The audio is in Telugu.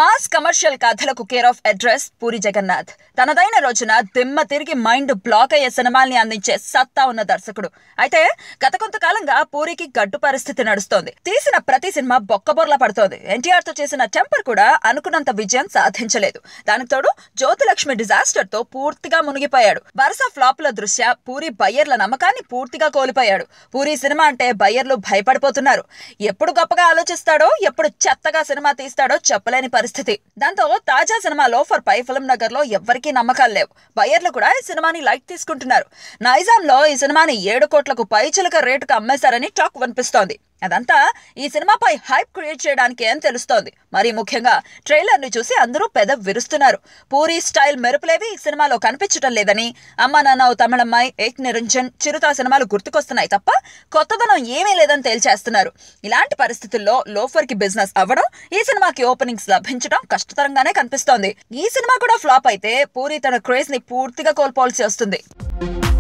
మాస్ కమర్షియల్ కథలకు care of address Puri Jagannath తనదైన రోజున దిమ్మ తిరిగి మైండ్ బ్లాక్ అయ్యే సినిమాల్ని అందించే సత్తా ఉన్న దర్శకుడు అయితే గత కొంతకాలంగా పూరికి గడ్డు పరిస్థితి నడుస్తోంది తీసిన ప్రతి సినిమా బొక్కబొర్లా పడుతోంది ఎన్టీఆర్ తో చేసిన టెంపర్ కూడా అనుకున్నంత విజయం సాధించలేదు దానికి తోడు జ్యోతిలక్ష్మి డిజాస్టర్ తో పూర్తిగా మునిగిపోయాడు వరుస ఫ్లాప్ల దృష్ట్యా పూరి బయ్యర్ల నమ్మకాన్ని పూర్తిగా కోల్పోయాడు పూరి సినిమా అంటే బయ్యర్లు భయపడిపోతున్నారు ఎప్పుడు గొప్పగా ఆలోచిస్తాడో ఎప్పుడు చెత్తగా సినిమా తీస్తాడో చెప్పలేని పరిస్థితి దాంతో తాజా సినిమా లోఫర్ పై ఫిల్మ్ నగర్ లో ఎవ్వరికీ నమ్మకాలు లేవు బయ్యర్లు కూడా ఈ సినిమాని లైట్ తీసుకుంటున్నారు నైజాం లో ఈ సినిమాని ఏడు కోట్లకు పైచిలక రేటుకు అమ్మేశారని టాక్ వినిపిస్తోంది అదంతా ఈ సినిమాపై హైప్ క్రియేట్ చేయడానికి అని తెలుస్తోంది మరి ముఖ్యంగా ట్రైలర్ ని చూసి అందరూ పెద విరుస్తున్నారు పూరి స్టైల్ మెరుపులేవి ఈ సినిమాలో కనిపించడం లేదని అమ్మ నాన్న ఓ తమిళమ్మాయి ఏక్ నిరంజన్ చిరుత సినిమాలు గుర్తుకొస్తున్నాయి తప్ప కొత్తదనం ఏమీ లేదని తేల్చేస్తున్నారు ఇలాంటి పరిస్థితుల్లో లోఫర్ కి బిజినెస్ అవ్వడం ఈ సినిమాకి ఓపెనింగ్స్ లభించడం కష్టతరంగానే కనిపిస్తోంది ఈ సినిమా కూడా ఫ్లాప్ అయితే పూరి తన క్రేజ్ ని పూర్తిగా కోల్పోవాల్సి వస్తుంది